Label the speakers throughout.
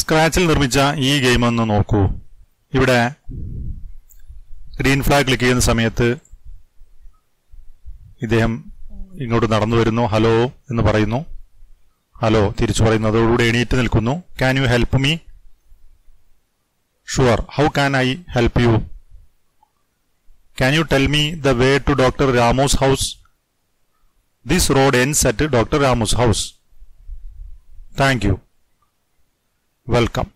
Speaker 1: സ്ക്രാച്ചിൽ നിർമ്മിച്ച ഈ ഗെയിം ഒന്ന് നോക്കൂ ഇവിടെ ഗ്രീൻ ഫ്ലാഗ് ക്ലിക്ക് ചെയ്യുന്ന സമയത്ത് ഇദ്ദേഹം ഇങ്ങോട്ട് നടന്നു വരുന്നു ഹലോ എന്ന് പറയുന്നു ഹലോ തിരിച്ചു പറയുന്നു അതോടുകൂടി എണീറ്റ് നിൽക്കുന്നു can you help me sure how can I help you can you tell me the way to doctor Ramos house this road ends at doctor Ramos house thank you welcome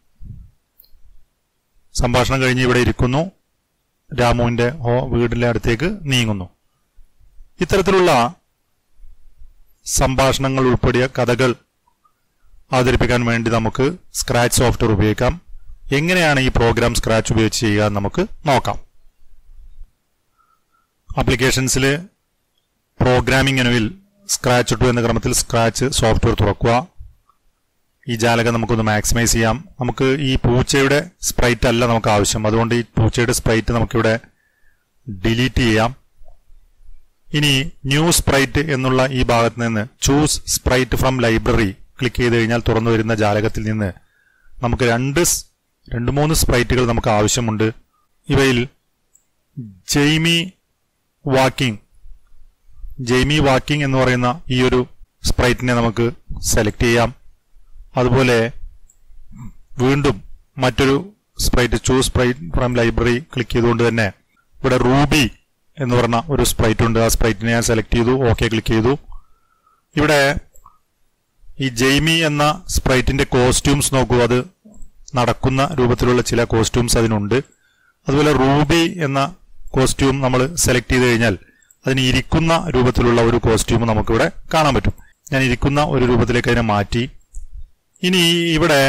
Speaker 1: സംഭാഷണം കഴിഞ്ഞ് ഇവിടെ ഇരിക്കുന്നു രാമുവിന്റെ ഹോ- വീടിന്റെ അടുത്തേക്ക് നീങ്ങുന്നു ഇത്തരത്തിലുള്ള സംഭാഷണങ്ങൾ ഉൾപ്പെടിയ കഥകൾ അവതരിപ്പിക്കാൻ വേണ്ടി നമുക്ക് സ്ക്രാച്ച് സോഫ്റ്റ്വെയർ ഉപയോഗിക്കാം എങ്ങനെയാണ് ഈ പ്രോഗ്രാം സ്ക്രാച്ച് ഉപയോഗിച്ച് ചെയ്യുക എന്ന് നമുക്ക് നോക്കാം ആപ്ലിക്കേഷൻസിൽ പ്രോഗ്രാമിംഗ് മെനുവിൽ സ്ക്രാച്ച് ടു എന്ന ക്രമത്തിൽ സ്ക്രാച്ച് സോഫ്റ്റ്വെയർ തുറക്കുക ഈ ജാലകം നമുക്കൊന്ന് മാക്സിമൈസ് ചെയ്യാം നമുക്ക് ഈ പൂച്ചയുടെ സ്പ്രൈറ്റ് അല്ല നമുക്ക് ആവശ്യം അതുകൊണ്ട് ഈ പൂച്ചയുടെ സ്പ്രൈറ്റ് നമുക്കിവിടെ ഡിലീറ്റ് ചെയ്യാം ഇനി ന്യൂ സ്പ്രൈറ്റ് എന്നുള്ള ഈ ഭാഗത്ത് നിന്ന് choose sprite from library click ചെയ്ത് കഴിഞ്ഞാൽ തുറന്നു വരുന്ന ജാലകത്തിൽ നിന്ന് നമുക്ക് രണ്ട് സ്- രണ്ട് മൂന്ന് സ്പ്രൈറ്റുകൾ നമുക്ക് ആവശ്യമുണ്ട് ഇവയിൽ ജെയ്മി വാക്കിംഗ് ജെയ്മി വാക്കിംഗ് എന്ന് പറയുന്ന ഈ ഒരു സ്പ്രൈറ്റിനെ നമുക്ക് സെലക്ട് ചെയ്യാം അതുപോലെ വീണ്ടും മറ്റൊരു sprite choose sprite from library click ചെയ്തുകൊണ്ട് തന്നെ ഇവിടെ റൂബി എന്ന് പറഞ്ഞ ഒരു സ്പ്രൈറ്റ് ഉണ്ട് ആ സ്പ്രൈറ്റിനെ ഞാൻ സെലക്ട് ചെയ്തു ഓക്കെ ക്ലിക്ക് ചെയ്തു ഇവിടെ ഈ ജെയ്മി എന്ന സ്പ്രൈറ്റിന്റെ കോസ്റ്റ്യൂംസ് നോക്കൂ അത് നടക്കുന്ന രൂപത്തിലുള്ള ചില കോസ്റ്റ്യൂംസ് അതിനുണ്ട് അതുപോലെ റൂബി എന്ന കോസ്റ്റ്യൂം നമ്മൾ സെലക്ട് ചെയ്ത് കഴിഞ്ഞാൽ അതിന് ഇരിക്കുന്ന രൂപത്തിലുള്ള ഒരു കോസ്റ്റ്യൂം നമുക്കിവിടെ കാണാൻ പറ്റും ഞാൻ ഇരിക്കുന്ന ഒരു രൂപത്തിലേക്ക് അതിനെ മാറ്റി ഇനി ഇവിടെ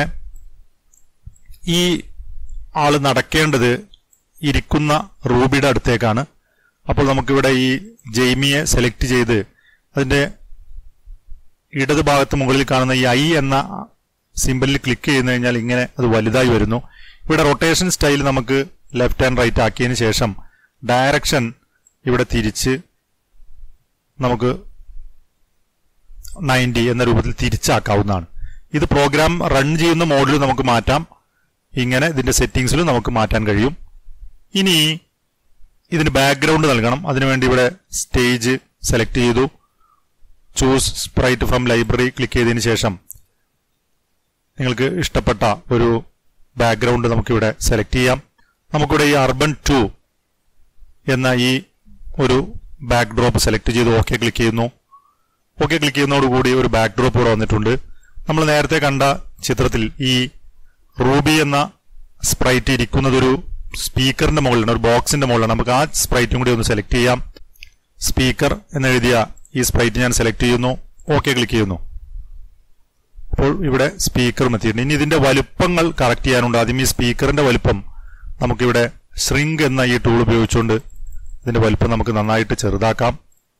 Speaker 1: ഈ ആള് നടക്കേണ്ടത് ഇരിക്കുന്ന റൂബിയുടെ അടുത്തേക്കാണ് അപ്പോൾ നമുക്കിവിടെ ഈ ജെയ്മിയെ സെലക്ട് ചെയ്ത് അതിന്റെ ഇടത് ഭാഗത്ത് മുകളിൽ കാണുന്ന ഈ ഐ എന്ന സിമ്പലിൽ ക്ലിക്ക് ചെയ്യുന്ന കഴിഞ്ഞാൽ ഇങ്ങനെ അത് വലുതായി വരുന്നു ഇവിടെ റൊട്ടേഷൻ സ്റ്റൈൽ നമുക്ക് ലെഫ്റ്റ് ആൻഡ് റൈറ്റ് ആക്കിയതിന് ശേഷം ഡയറക്ഷൻ ഇവിടെ തിരിച്ച് നമുക്ക് നയൻറ്റി എന്ന രൂപത്തിൽ തിരിച്ചാക്കാവുന്നതാണ് ഇത് പ്രോഗ്രാം റൺ ചെയ്യുന്ന മോഡിൽ നമുക്ക് മാറ്റാം ഇങ്ങനെ ഇതിന്റെ സെറ്റിംഗ്സിലും നമുക്ക് മാറ്റാൻ കഴിയും ഇനി ഇതിന് ബാക്ക്ഗ്രൗണ്ട് നൽകണം അതിനുവേണ്ടി ഇവിടെ സ്റ്റേജ് സെലക്ട് ചെയ്തു choose sprite from library click ചെയ്തതിന് ശേഷം നിങ്ങൾക്ക് ഇഷ്ടപ്പെട്ട ഒരു ബാക്ക്ഗ്രൗണ്ട് നമുക്കിവിടെ സെലക്ട് ചെയ്യാം നമുക്കിവിടെ ഈ അർബൻ ടു എന്ന ഈ ഒരു ബാക്ക് ഡ്രോപ്പ് സെലക്ട് ചെയ്ത് ഓക്കെ ക്ലിക്ക് ചെയ്യുന്നു ഓക്കെ ക്ലിക്ക് ചെയ്യുന്നതോടുകൂടി ഒരു ബാക്ക് ഡ്രോപ്പ് ഇവിടെ വന്നിട്ടുണ്ട് നമ്മൾ നേരത്തെ കണ്ട ചിത്രത്തിൽ ഈ റൂബി എന്ന സ്പ്രൈറ്റ് ഇരിക്കുന്നത് ഒരു സ്പീക്കറിന്റെ മുകളിലാണ് ഒരു ബോക്സിന്റെ മുകളിലാണ് നമുക്ക് ആ സ്പ്രൈറ്റും കൂടി ഒന്ന് സെലക്ട് ചെയ്യാം സ്പീക്കർ എന്നെഴുതിയ ഈ സ്പ്രൈറ്റ് ഞാൻ സെലക്ട് ചെയ്യുന്നു ഓക്കെ ക്ലിക്ക് ചെയ്യുന്നു അപ്പോൾ ഇവിടെ സ്പീക്കറും എത്തിയിട്ടുണ്ട് ഇനി ഇതിന്റെ വലുപ്പങ്ങൾ കറക്റ്റ് ചെയ്യാനുണ്ട് ആദ്യം ഈ സ്പീക്കറിന്റെ വലുപ്പം നമുക്കിവിടെ ശ്രിങ്ക് എന്ന ഈ ടൂൾ ഉപയോഗിച്ചുകൊണ്ട് ഇതിന്റെ വലുപ്പം നമുക്ക് നന്നായിട്ട് ചെറുതാക്കാം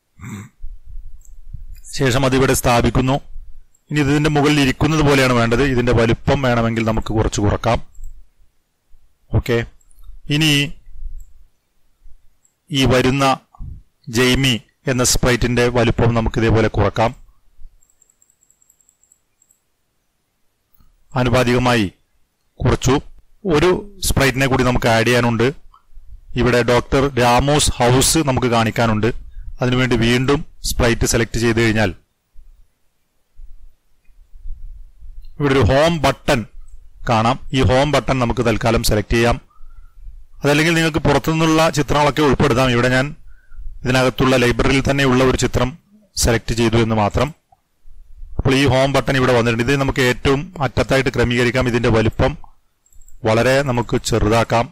Speaker 1: ശേഷം അതിവിടെ സ്ഥാപിക്കുന്നു ഇനി ഇതിന്റെ മുകളിൽ ഇരിക്കുന്നത് പോലെയാണ് വേണ്ടത് ഇതിന്റെ വലുപ്പം വേണമെങ്കിൽ നമുക്ക് കുറച്ച് കുറക്കാം ഓക്കെ ഇനി ഈ വരുന്ന ജെയ്മി എന്ന സ്പ്രൈറ്റിന്റെ വലുപ്പം നമുക്ക് ഇതേപോലെ കുറക്കാം ആനുപാതികമായി കുറച്ചു ഒരു സ്പ്രൈറ്റിനെ കൂടി നമുക്ക് ആഡ് ചെയ്യാനുണ്ട് ഇവിടെ ഡോക്ടർ രാമോസ് ഹൗസ് നമുക്ക് കാണിക്കാനുണ്ട് അതിനുവേണ്ടി വീണ്ടും സ്പ്രൈറ്റ് സെലക്ട് ചെയ്ത് കഴിഞ്ഞാൽ ഇവിടെ ഒരു ഹോം ബട്ടൺ കാണാം ഈ ഹോം ബട്ടൺ നമുക്ക് തൽക്കാലം സെലക്ട് ചെയ്യാം അതല്ലെങ്കിൽ നിങ്ങൾക്ക് പുറത്തുനിന്നുള്ള ചിത്രങ്ങളൊക്കെ ഉൾപ്പെടുത്താം ഇവിടെ ഞാൻ ഇതിനകത്തുള്ള ലൈബ്രറിയിൽ തന്നെയുള്ള ഒരു ചിത്രം സെലക്ട് ചെയ്തു എന്ന് മാത്രം അപ്പോൾ ഈ ഹോം ബട്ടൺ ഇവിടെ വന്നിട്ടുണ്ട് ഇത് നമുക്ക് ഏറ്റവും അറ്റത്തായിട്ട് ക്രമീകരിക്കാം ഇതിന്റെ വലുപ്പം വളരെ നമുക്ക് ചെറുതാക്കാം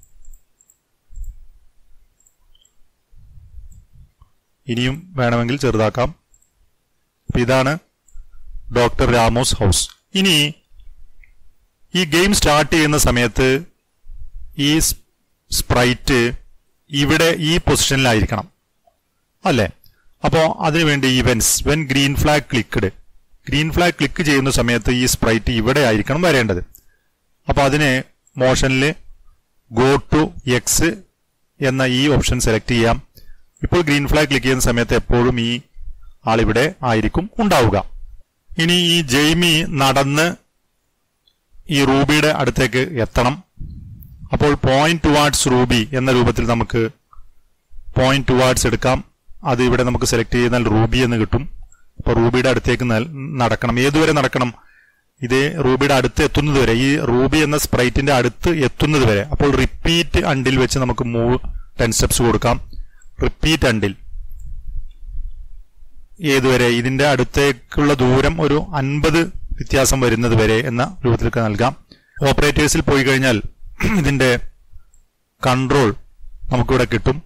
Speaker 1: ഇനിയും വേണമെങ്കിൽ ചെറുതാക്കാം അപ്പൊ ഇതാണ് ഡോക്ടർ രാമോസ് ഹൗസ് ഇനി ഈ ഗെയിം സ്റ്റാർട്ട് ചെയ്യുന്ന സമയത്ത് ഈ സ്- സ്പ്രൈറ്റ് ഇവിടെ ഈ പൊസിഷനിലായിരിക്കണം അല്ലേ അപ്പോൾ അതിനുവേണ്ടി events when green flag clicked green flag click ചെയ്യുന്ന സമയത്ത് ഈ സ്പ്രൈറ്റ് ഇവിടെ ആയിരിക്കണം വരേണ്ടത് അപ്പോൾ അതിന് മോഷനിൽ ഗോ ടു എക്സ് എന്ന ഈ ഓപ്ഷൻ സെലക്ട് ചെയ്യാം ഇപ്പോൾ ഗ്രീൻ ഫ്ലാഗ് ക്ലിക്ക് ചെയ്യുന്ന സമയത്ത് എപ്പോഴും ഈ ആളിവിടെ ആയിരിക്കും ഉണ്ടാവുക ഇനി ഈ ജെയ്മി നടന്ന് ഈ റൂബിയുടെ അടുത്തേക്ക് എത്തണം അപ്പോൾ പോയിന്റ് ടുവാർഡ്സ് റൂബി എന്ന രൂപത്തിൽ നമുക്ക് പോയിന്റ് ടുവാർഡ്സ് എടുക്കാം അത് ഇവിടെ നമുക്ക് സെലക്ട് ചെയ്താൽ റൂബി എന്ന് കിട്ടും അപ്പോൾ റൂബിയുടെ അടുത്തേക്ക് നൽ- നടക്കണം ഏതുവരെ നടക്കണം ഇതേ റൂബിയുടെ അടുത്ത് എത്തുന്നത് വരെ ഈ റൂബി എന്ന സ്പ്രൈറ്റിന്റെ അടുത്ത് എത്തുന്നത് വരെ അപ്പോൾ റിപ്പീറ്റ് അണ്ടിൽ വെച്ച് നമുക്ക് മൂവ് ടെൻ സ്റ്റെപ്സ് കൊടുക്കാം റിപ്പീറ്റ് അണ്ടിൽ ഏതുവരെ ഇതിന്റെ അടുത്തേക്കുള്ള ദൂരം ഒരു അൻപത് വ്യത്യാസം വരുന്നത് വരെ എന്ന രൂപത്തിലേക്ക് നൽകാം ഓപ്പറേറ്റേഴ്സിൽ പോയി കഴിഞ്ഞാൽ ഇതിന്റെ കൺട്രോൾ നമുക്കിവിടെ കിട്ടും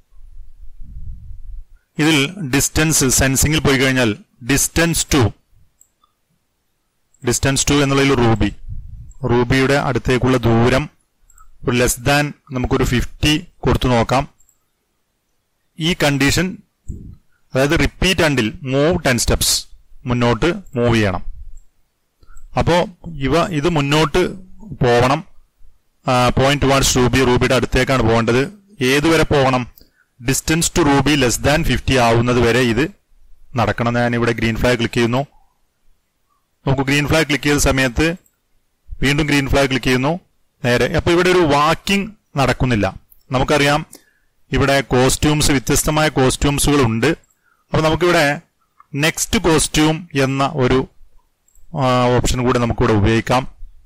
Speaker 1: ഇതിൽ ഡിസ്റ്റൻസ് സെൻസിങ്ങിൽ പോയി കഴിഞ്ഞാൽ ഡിസ്റ്റൻസ് ടു ഡിസ്റ്റൻസ് ടു എന്നുള്ളതിൽ റൂബി റൂബിയുടെ അടുത്തേക്കുള്ള ദൂരം ഒരു ലെസ് ദാൻ നമുക്കൊരു ഫിഫ്റ്റി കൊടുത്തു നോക്കാം ഈ കണ്ടീഷൻ അതായത് repeat until move ten steps മുന്നോട്ട് മൂവ് ചെയ്യണം അപ്പോൾ ഇവ ഇത് മുന്നോട്ട് പോകണം പോയിന്റ് ടുവാർഡ്സ് റൂബി റൂബിയുടെ അടുത്തേക്കാണ് പോകേണ്ടത് ഏതുവരെ പോകണം distance to Ruby less than fifty ആവുന്നത് വരെ ഇത് നടക്കണം ഞാൻ ഇവിടെ ഗ്രീൻ ഫ്ലാഗ് ക്ലിക്ക് ചെയ്യുന്നു നമുക്ക് ഗ്രീൻ ഫ്ലാഗ് ക്ലിക്ക് ചെയ്ത സമയത്ത് വീണ്ടും ഗ്രീൻ ഫ്ലാഗ് ക്ലിക്ക് ചെയ്യുന്നു നേരെ അപ്പൊ ഇവിടെ ഒരു വാക്കിംഗ് നടക്കുന്നില്ല നമുക്കറിയാം ഇവിടെ കോസ്റ്റ്യൂംസ് വ്യത്യസ്തമായ കോസ്റ്റ്യൂംസുകൾ ഉണ്ട് അപ്പൊ നമുക്കിവിടെ നെക്സ്റ്റ് കോസ്റ്റ്യൂം എന്ന ഒരു ഓപ്ഷൻ കൂടെ നമുക്കിവിടെ ഉപയോഗിക്കാം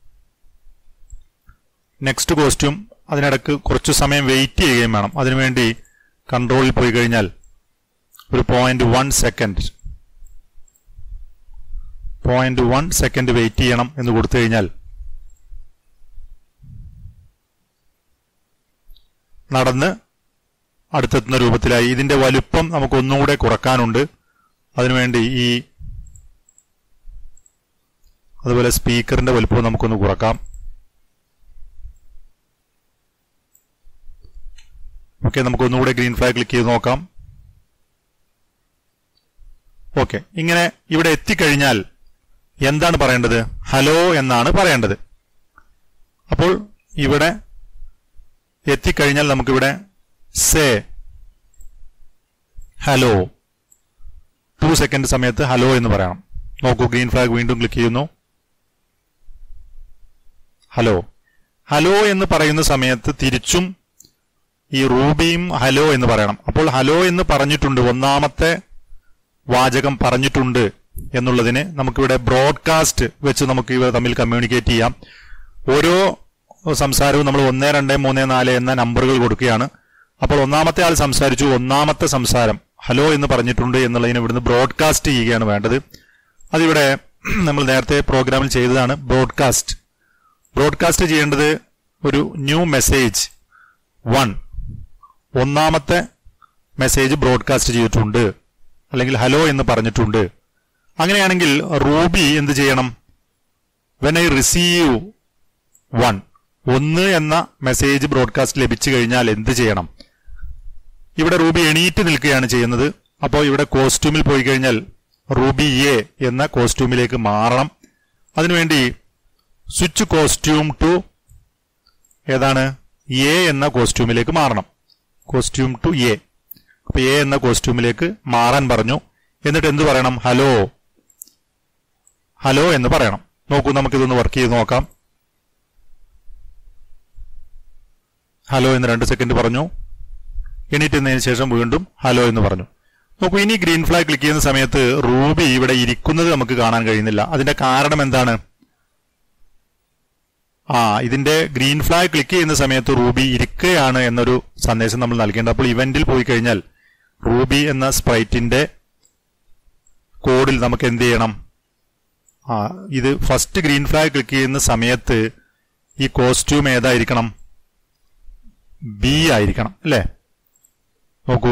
Speaker 1: നെക്സ്റ്റ് കോസ്റ്റ്യൂം അതിനിടക്ക് കുറച്ച് സമയം വെയിറ്റ് ചെയ്യുകയും വേണം അതിനുവേണ്ടി കൺട്രോളിൽ പോയി കഴിഞ്ഞാൽ ഒരു point one second point one second wait ചെയ്യണം എന്ന് കൊടുത്തു കഴിഞ്ഞാൽ നടന്ന് അടുത്തെത്തുന്ന രൂപത്തിലായി ഇതിന്റെ വലുപ്പം നമുക്ക് ഒന്നുകൂടെ കുറക്കാനുണ്ട് അതിനുവേണ്ടി ഈ അതുപോലെ സ്പീക്കറിന്റെ വലുപ്പം നമുക്കൊന്ന് കുറക്കാം ഓക്കെ നമുക്ക് ഒന്നുകൂടെ ഗ്രീൻ ഫ്ലാഗ് ക്ലിക്ക് ചെയ്ത് നോക്കാം ഓക്കെ ഇങ്ങനെ ഇവിടെ എത്തിക്കഴിഞ്ഞാൽ എന്താണ് പറയേണ്ടത് ഹലോ എന്നാണ് പറയേണ്ടത് അപ്പോൾ ഇവിടെ എത്തിക്കഴിഞ്ഞാൽ നമുക്കിവിടെ സേ ഹലോ ടു സെക്കൻഡ് സമയത്ത് ഹലോ എന്ന് പറയണം നോക്കൂ ഗ്രീൻ ഫ്ലാഗ് വീണ്ടും ക്ലിക്ക് ചെയ്യുന്നു ഹലോ ഹലോ എന്ന് പറയുന്ന സമയത്ത് തിരിച്ചും ഈ റൂബിയും ഹലോ എന്ന് പറയണം അപ്പോൾ ഹലോ എന്ന് പറഞ്ഞിട്ടുണ്ട് ഒന്നാമത്തെ വാചകം പറഞ്ഞിട്ടുണ്ട് എന്നുള്ളതിന് നമുക്കിവിടെ ബ്രോഡ്കാസ്റ്റ് വെച്ച് നമുക്ക് ഇവ തമ്മിൽ കമ്മ്യൂണിക്കേറ്റ് ചെയ്യാം ഓരോ സംസാരവും നമ്മൾ ഒന്ന് രണ്ട് മൂന്ന് നാല് എന്ന നമ്പറുകൾ കൊടുക്കുകയാണ് അപ്പോൾ ഒന്നാമത്തെ ആൾ സംസാരിച്ചു ഒന്നാമത്തെ സംസാരം ഹലോ എന്ന് പറഞ്ഞിട്ടുണ്ട് എന്നുള്ളതിന് ഇവിടുന്ന് ബ്രോഡ്കാസ്റ്റ് ചെയ്യുകയാണ് വേണ്ടത് അതിവിടെ നമ്മൾ നേരത്തെ പ്രോഗ്രാമിൽ ചെയ്തതാണ് ബ്രോഡ്കാസ്റ്റ് ബ്രോഡ്കാസ്റ്റ് ചെയ്യേണ്ടത് ഒരു ന്യൂ മെസ്സേജ് വൺ ഒന്നാമത്തെ മെസ്സേജ് ബ്രോഡ്കാസ്റ്റ് ചെയ്തിട്ടുണ്ട് അല്ലെങ്കിൽ ഹലോ എന്ന് പറഞ്ഞിട്ടുണ്ട് അങ്ങനെയാണെങ്കിൽ റൂബി എന്ത് ചെയ്യണം വെൻ ഐ റിസീവ് വൺ ഒന്ന് എന്ന മെസ്സേജ് ബ്രോഡ്കാസ്റ്റ് ലഭിച്ചു കഴിഞ്ഞാൽ എന്ത് ചെയ്യണം ഇവിടെ റൂബി എണീറ്റ് നിൽക്കുകയാണ് ചെയ്യുന്നത് അപ്പോൾ ഇവിടെ കോസ്റ്റ്യൂമിൽ പോയി കഴിഞ്ഞാൽ റൂബി എ എന്ന കോസ്റ്റ്യൂമിലേക്ക് മാറണം അതിനുവേണ്ടി സ്വിച്ച് കോസ്റ്റ്യൂം ടു ഏതാണ് എ എന്ന കോസ്റ്റ്യൂമിലേക്ക് മാറണം കോസ്റ്റ്യൂം ടു എ അപ്പൊ എ എന്ന കോസ്റ്റ്യൂമിലേക്ക് മാറാൻ പറഞ്ഞു എന്നിട്ട് എന്ത് പറയണം ഹലോ ഹലോ എന്ന് പറയണം നോക്കൂ നമുക്കിതൊന്ന് വർക്ക് ചെയ്ത് നോക്കാം ഹലോ എന്ന് രണ്ട് സെക്കൻഡ് പറഞ്ഞു എണീറ്റുന്നതിന് ശേഷം വീണ്ടും ഹലോ എന്ന് പറഞ്ഞു നോക്കൂ ഇനി ഗ്രീൻ ഫ്ലാഗ് ക്ലിക്ക് ചെയ്യുന്ന സമയത്ത് റൂബി ഇവിടെ ഇരിക്കുന്നത് നമുക്ക് കാണാൻ കഴിയുന്നില്ല അതിന്റെ കാരണം എന്താണ് ആ ഇതിന്റെ ഗ്രീൻ ഫ്ലാഗ് ക്ലിക്ക് ചെയ്യുന്ന സമയത്ത് റൂബി ഇരിക്കുകയാണ് എന്നൊരു സന്ദേശം നമ്മൾ നൽകേണ്ടത് അപ്പോൾ ഇവന്റിൽ പോയി കഴിഞ്ഞാൽ റൂബി എന്ന സ്പ്രൈറ്റിന്റെ കോഡിൽ നമുക്ക് എന്ത് ചെയ്യണം ആ ഇത് ഫസ്റ്റ് ഗ്രീൻ ഫ്ലാഗ് ക്ലിക്ക് ചെയ്യുന്ന സമയത്ത് ഈ കോസ്റ്റ്യൂം ഏതായിരിക്കണം ബി ആയിരിക്കണം അല്ലേ നോക്കൂ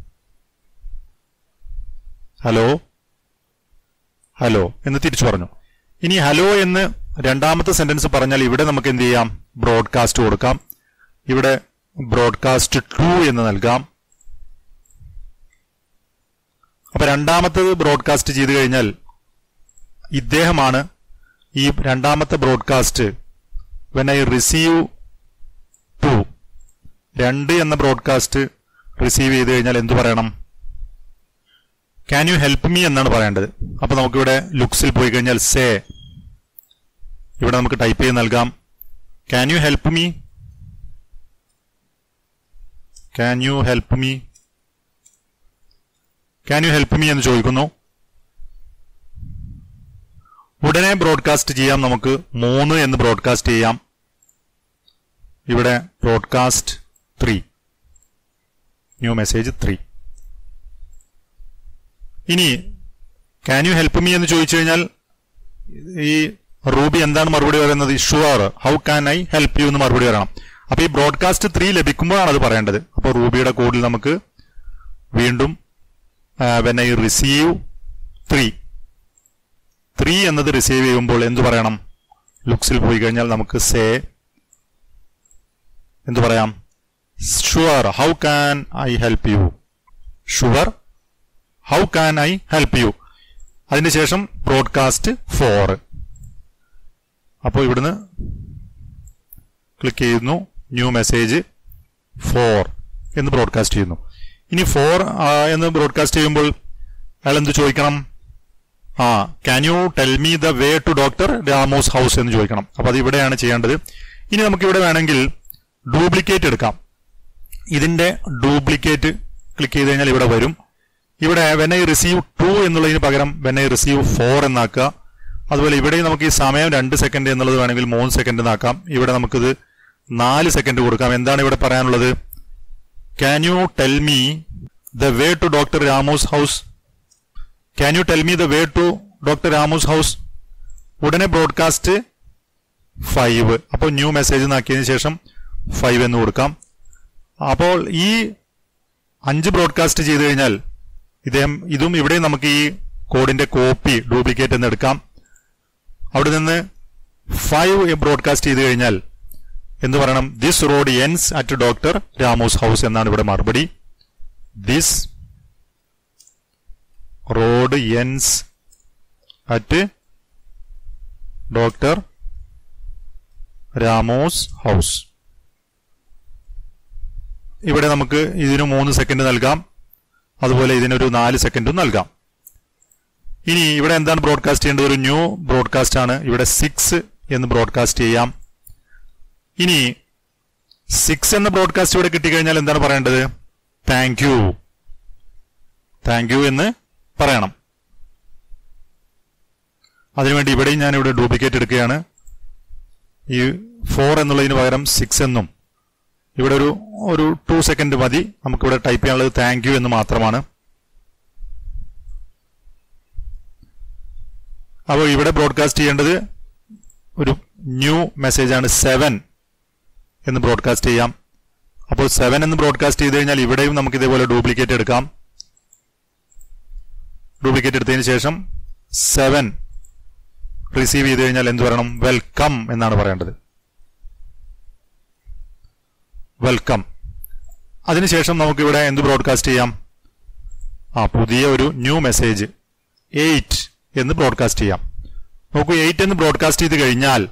Speaker 1: ഹലോ ഹലോ എന്ന് തിരിച്ചു പറഞ്ഞു ഇനി ഹലോ എന്ന് രണ്ടാമത്തെ സെന്റൻസ് പറഞ്ഞാൽ ഇവിടെ നമുക്ക് എന്ത് ചെയ്യാം ബ്രോഡ്കാസ്റ്റ് കൊടുക്കാം ഇവിടെ ബ്രോഡ്കാസ്റ്റ് ടു എന്ന് നൽകാം അപ്പൊ രണ്ടാമത്തത് ബ്രോഡ്കാസ്റ്റ് ചെയ്തു കഴിഞ്ഞാൽ ഇദ്ദേഹമാണ് ഈ രണ്ടാമത്തെ broadcast when I receive two രണ്ട് എന്ന ബ്രോഡ്കാസ്റ്റ് റിസീവ് ചെയ്ത് കഴിഞ്ഞാൽ എന്തു പറയണം ക്യാൻ യു ഹെൽപ്പ് മീ എന്നാണ് പറയേണ്ടത് അപ്പൊ നമുക്കിവിടെ ലുക്സിൽ പോയി കഴിഞ്ഞാൽ സേ ഇവിടെ നമുക്ക് ടൈപ്പ് ചെയ്ത് നൽകാം can you help me can you help me can you help me എന്ന് ചോദിക്കുന്നു ഉടനെ ബ്രോഡ്കാസ്റ്റ് ചെയ്യാം നമുക്ക് മൂന്ന് എന്ന് ബ്രോഡ്കാസ്റ്റ് ചെയ്യാം ഇവിടെ broadcast three new message three ഇനി ക്യാൻ യു ഹെൽപ്പ് മീ എന്ന് ചോദിച്ചു കഴിഞ്ഞാൽ ഈ റൂബി എന്താണ് മറുപടി പറയുന്നത് sure how can I help you എന്ന് മറുപടി പറയണം അപ്പൊ ഈ ബ്രോഡ്കാസ്റ്റ് ത്രീ ലഭിക്കുമ്പോഴാണ് അത് പറയേണ്ടത് അപ്പോൾ റൂബിയുടെ കോഡിൽ നമുക്ക് വീണ്ടും when I receive three three എന്നത് റിസീവ് ചെയ്യുമ്പോൾ എന്തു പറയണം ലുക്സിൽ പോയി കഴിഞ്ഞാൽ നമുക്ക് സേ എന്തു പറയാം sure how can I help you sure how can I help you അതിനുശേഷം ബ്രോഡ്കാസ്റ്റ് ഫോർ അപ്പോൾ ഇവിടുന്ന് ക്ലിക്ക് ചെയ്യുന്നു ന്യൂ മെസ്സേജ് ഫോർ എന്ന് ബ്രോഡ്കാസ്റ്റ് ചെയ്യുന്നു ഇനി ഫോർ എന്ന് ബ്രോഡ്കാസ്റ്റ് ചെയ്യുമ്പോൾ അയാൾ എന്ത് ചോദിക്കണം ആ can you tell me the way to doctor Ramos house എന്ന് ചോദിക്കണം അപ്പൊ അത് ഇവിടെയാണ് ചെയ്യേണ്ടത് ഇനി നമുക്ക് ഇവിടെ വേണമെങ്കിൽ ഡ്യൂപ്ലിക്കേറ്റ് എടുക്കാം ഇതിന്റെ ഡ്യൂപ്ലിക്കേറ്റ് ക്ലിക്ക് ചെയ്ത് കഴിഞ്ഞാൽ ഇവിടെ വരും ഇവിടെ വെൻ ഐ റിസീവ് ടു എന്നുള്ളതിന് പകരം വെൻ ഐ റിസീവ് ഫോർ എന്നാക്കുക അതുപോലെ ഇവിടെ നമുക്ക് ഈ സമയം രണ്ട് സെക്കൻഡ് എന്നുള്ളത് വേണമെങ്കിൽ മൂന്ന് സെക്കൻഡ് എന്നാക്കാം ഇവിടെ നമുക്കിത് നാല് സെക്കൻഡ് കൊടുക്കാം എന്താണ് ഇവിടെ പറയാനുള്ളത് can you tell me the way to doctor Ramos house can you tell me the way to doctor Ramos house ഉടനെ ബ്രോഡ്കാസ്റ്റ് ഫൈവ് അപ്പോൾ ന്യൂ മെസ്സേജ് നാക്കിയതിനു ശേഷം ഫൈവ് എന്ന് കൊടുക്കാം അപ്പോൾ ഈ അഞ്ച് ബ്രോഡ്കാസ്റ്റ് ചെയ്തു കഴിഞ്ഞാൽ ഇദ്ദേഹം ഇതും ഇവിടെ നമുക്ക് ഈ കോഡിന്റെ കോപ്പി ഡ്യൂപ്ലിക്കേറ്റ് എന്ന് എടുക്കാം അവിടെ നിന്ന് ഫൈവ് ബ്രോഡ്കാസ്റ്റ് ചെയ്തു കഴിഞ്ഞാൽ എന്ത് പറയണം this road ends at doctor Ramos house എന്നാണ് ഇവിടെ മറുപടി this road ends at doctor Ramos house ഇവിടെ നമുക്ക് ഇതിന് മൂന്ന് സെക്കൻഡ് നൽകാം അതുപോലെ ഇതിനൊരു നാല് സെക്കൻഡും നൽകാം ഇനി ഇവിടെ എന്താണ് ബ്രോഡ്കാസ്റ്റ് ചെയ്യേണ്ടത് ഒരു ന്യൂ ബ്രോഡ്കാസ്റ്റ് ആണ് ഇവിടെ സിക്സ് എന്ന് ബ്രോഡ്കാസ്റ്റ് ചെയ്യാം ഇനി സിക്സ് എന്ന ബ്രോഡ്കാസ്റ്റ് ഇവിടെ കിട്ടിക്കഴിഞ്ഞാൽ എന്താണ് പറയേണ്ടത് താങ്ക് യു താങ്ക് യു എന്ന് പറയണം അതിനുവേണ്ടി ഇവിടെയും ഞാൻ ഇവിടെ ഡ്യൂപ്ലിക്കേറ്റ് എടുക്കുകയാണ് ഈ ഫോർ എന്നുള്ളതിന് പകരം സിക്സ് എന്നും ഇവിടെ ഒരു ഒരു ടു സെക്കൻഡ് മതി നമുക്കിവിടെ ടൈപ്പ് ചെയ്യാനുള്ളത് താങ്ക് യു എന്ന് മാത്രമാണ് അപ്പോൾ ഇവിടെ ബ്രോഡ്കാസ്റ്റ് ചെയ്യേണ്ടത് ഒരു ന്യൂ മെസ്സേജ് ആണ് സെവൻ എന്ന് ബ്രോഡ്കാസ്റ്റ് ചെയ്യാം അപ്പോൾ സെവൻ എന്ന് ബ്രോഡ്കാസ്റ്റ് ചെയ്ത് കഴിഞ്ഞാൽ ഇവിടെയും നമുക്ക് ഇതേപോലെ ഡ്യൂപ്ലിക്കേറ്റ് എടുക്കാം ഡ്യൂപ്ലിക്കേറ്റ് എടുത്തതിന് ശേഷം സെവൻ റിസീവ് ചെയ്ത് കഴിഞ്ഞാൽ എന്ത് പറയണം വെൽക്കം എന്നാണ് പറയേണ്ടത് വെൽക്കം അതിനുശേഷം നമുക്കിവിടെ എന്ത് ബ്രോഡ്കാസ്റ്റ് ചെയ്യാം ആ പുതിയ ഒരു ന്യൂ മെസ്സേജ് എയ്റ്റ് എന്ന് ബ്രോഡ്കാസ്റ്റ് ചെയ്യാം നോക്കൂ എയ്റ്റ് എന്ന് ബ്രോഡ്കാസ്റ്റ് ചെയ്ത് കഴിഞ്ഞാൽ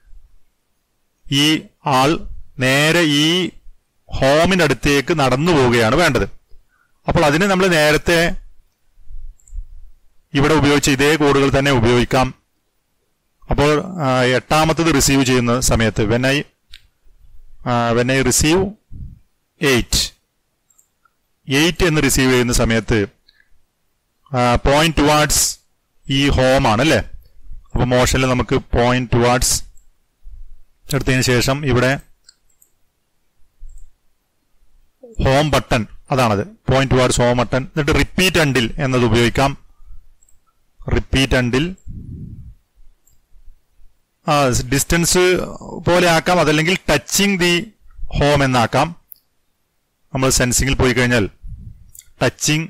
Speaker 1: ഈ ആൾ നേരെ ഈ ഹോമിനടുത്തേക്ക് നടന്നു പോവുകയാണ് വേണ്ടത് അപ്പോൾ അതിന് നമ്മൾ നേരത്തെ ഇവിടെ ഉപയോഗിച്ച ഇതേ കോഡുകൾ തന്നെ ഉപയോഗിക്കാം അപ്പോൾ ആ, എട്ടാമത്തത് റിസീവ് ചെയ്യുന്ന സമയത്ത് when I when I receive eight eight എന്ന് റിസീവ് ചെയ്യുന്ന സമയത്ത് പോയിന്റ് ടുവാർഡ്സ് ഈ ഹോം ആണ് അല്ലേ അപ്പൊ മോഷനിൽ നമുക്ക് പോയിന്റ് ടുവാർഡ്സ് എടുത്തതിന് ശേഷം ഇവിടെ ഹോം ബട്ടൺ അതാണത് പോയിന്റ് ടുവാർഡ്സ് ഹോം ബട്ടൺ എന്നിട്ട് റിപ്പീറ്റ് അണ്ടിൽ എന്നത് ഉപയോഗിക്കാം റിപ്പീറ്റ് അണ്ടിൽ ആ ഡിസ്റ്റൻസ് പോലെ ആക്കാം അതല്ലെങ്കിൽ ടച്ചിങ് ദി ഹോം എന്നാക്കാം നമ്മൾ സെൻസിങ്ങിൽ പോയി കഴിഞ്ഞാൽ touching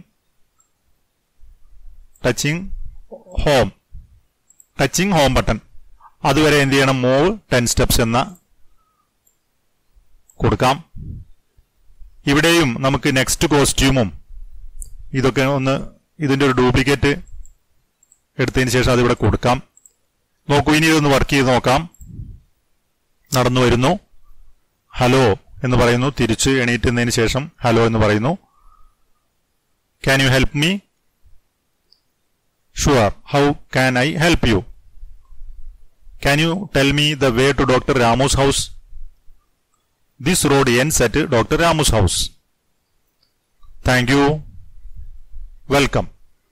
Speaker 1: touching home touching home button അതുവരെ എന്ത് ചെയ്യണം മൂവ് ടെൻ സ്റ്റെപ്സ് എന്ന കൊടുക്കാം ഇവിടെയും നമുക്ക് നെക്സ്റ്റ് കോസ്റ്റ്യൂമും ഇതൊക്കെ ഒന്ന് ഇതിന്റെ ഒരു ഡ്യൂപ്ലിക്കേറ്റ് എടുത്തതിന് ശേഷം അതിവിടെ കൊടുക്കാം നോക്കൂ ഇനി ഇതൊന്ന് വർക്ക് ചെയ്ത് നോക്കാം നടന്നു വരുന്നു ഹലോ എന്ന് പറയുന്നു തിരിച്ച് എണീറ്റുന്നതിന് ശേഷം ഹലോ എന്ന് പറയുന്നു can you help me sure how can I help you can you tell me the way to doctor Ramos house this road ends at doctor Ramos house thank you welcome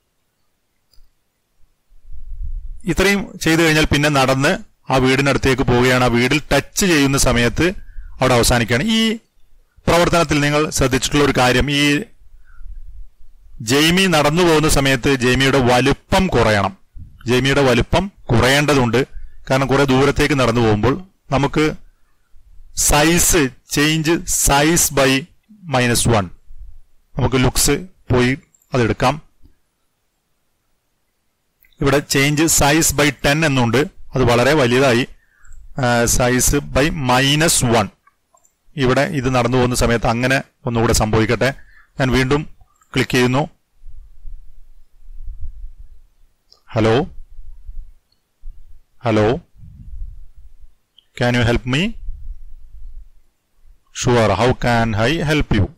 Speaker 1: ഇത്രയും ചെയ്തു കഴിഞ്ഞാൽ പിന്നെ നടന്ന് ആ വീടിനടുത്തേക്ക് പോവുകയാണ് ആ വീടിൽ ടച്ച് ചെയ്യുന്ന സമയത്ത് അവിടെ അവസാനിക്കുകയാണ് ഈ പ്രവർത്തനത്തിൽ നിങ്ങൾ ശ്രദ്ധിച്ചിട്ടുള്ള ഒരു കാര്യം ഈ ജെയ്മി നടന്നു പോകുന്ന സമയത്ത് ജെയ്മിയുടെ വലുപ്പം കുറയണം ജെയ്മിയുടെ വലുപ്പം കുറയേണ്ടതുണ്ട് കാരണം കുറെ ദൂരത്തേക്ക് നടന്നു പോകുമ്പോൾ നമുക്ക് size change size by minus one നമുക്ക് ലുക്സ് പോയി അതെടുക്കാം ഇവിടെ ചേഞ്ച് സൈസ് ബൈ ടെൻ എന്നുണ്ട് അത് വളരെ വലിയതായി സൈസ് ബൈ മൈനസ് വൺ ഇവിടെ ഇത് നടന്നു പോകുന്ന സമയത്ത് അങ്ങനെ ഒന്നുകൂടെ സംഭവിക്കട്ടെ ഞാൻ വീണ്ടും ക്ലിക്ക് ചെയ്യുന്നു hello hello can you help me sure how can I help you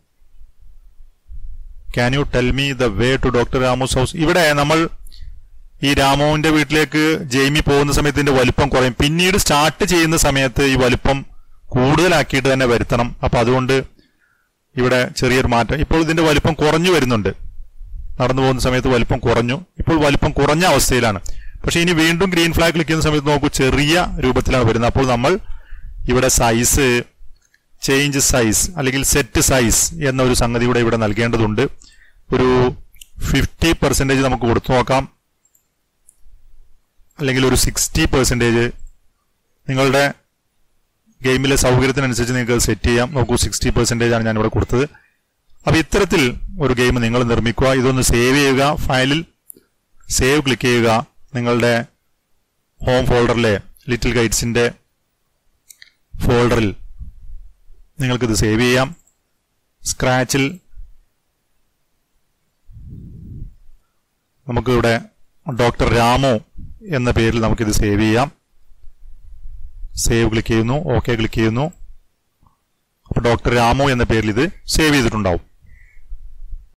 Speaker 1: can you tell me the way to doctor Ramos house ഇവിടെ നമ്മൾ ഈ രാമോവിന്റെ വീട്ടിലേക്ക് ജെയ്മി പോകുന്ന സമയത്ത് ഇതിന്റെ വലുപ്പം കുറയും പിന്നീട് സ്റ്റാർട്ട് ചെയ്യുന്ന സമയത്ത് ഈ വലുപ്പം കൂടുതലാക്കിയിട്ട് തന്നെ വരുത്തണം അപ്പൊ അതുകൊണ്ട് ഇവിടെ ചെറിയൊരു മാറ്റം ഇപ്പോൾ ഇതിന്റെ വലുപ്പം കുറഞ്ഞു വരുന്നുണ്ട് നടന്നു പോകുന്ന സമയത്ത് വലുപ്പം കുറഞ്ഞു ഇപ്പോൾ വലുപ്പം കുറഞ്ഞ അവസ്ഥയിലാണ് പക്ഷെ ഇനി വീണ്ടും ഗ്രീൻ ഫ്ലാഗ് ക്ലിക്ക് ചെയ്യുന്ന സമയത്ത് നോക്കൂ ചെറിയ രൂപത്തിലാണ് വരുന്നത് അപ്പോൾ നമ്മൾ ഇവിടെ സൈസ് ചേഞ്ച് സൈസ് അല്ലെങ്കിൽ സെറ്റ് സൈസ് എന്ന ഒരു സംഗതി കൂടെ ഇവിടെ നൽകേണ്ടതുണ്ട് ഒരു ഫിഫ്റ്റി പെർസെൻറ്റേജ് നമുക്ക് കൊടുത്തു നോക്കാം അല്ലെങ്കിൽ ഒരു സിക്സ്റ്റി പെർസെൻറ്റേജ് നിങ്ങളുടെ ഗെയിമിലെ സൗകര്യത്തിനനുസരിച്ച് നിങ്ങൾക്ക് സെറ്റ് ചെയ്യാം നോക്കൂ സിക്സ്റ്റി പെർസെൻറ്റേജ് ആണ് ഞാൻ ഇവിടെ കൊടുത്തത് അപ്പൊ ഇത്തരത്തിൽ ഒരു ഗെയിം നിങ്ങൾ നിർമ്മിക്കുക ഇതൊന്ന് സേവ് ചെയ്യുക ഫയലിൽ സേവ് ക്ലിക്ക് ചെയ്യുക നിങ്ങളുടെ ഹോം ഫോൾഡറിലെ ലിറ്റിൽ ഗൈഡ്സിന്റെ ഫോൾഡറിൽ നിങ്ങൾക്കിത് സേവ് ചെയ്യാം സ്ക്രാച്ചിൽ നമുക്ക് ഇവിടെ ഡോക്ടർ രാമു എന്ന പേരിൽ നമുക്കിത് സേവ് ചെയ്യാം സേവ് ക്ലിക്ക് ചെയ്യുന്നു ഓക്കെ ക്ലിക്ക് ചെയ്യുന്നു അപ്പോൾ ഡോക്ടർ രാമു എന്ന പേരിൽ ഇത് സേവ് ചെയ്തിട്ടുണ്ടാവും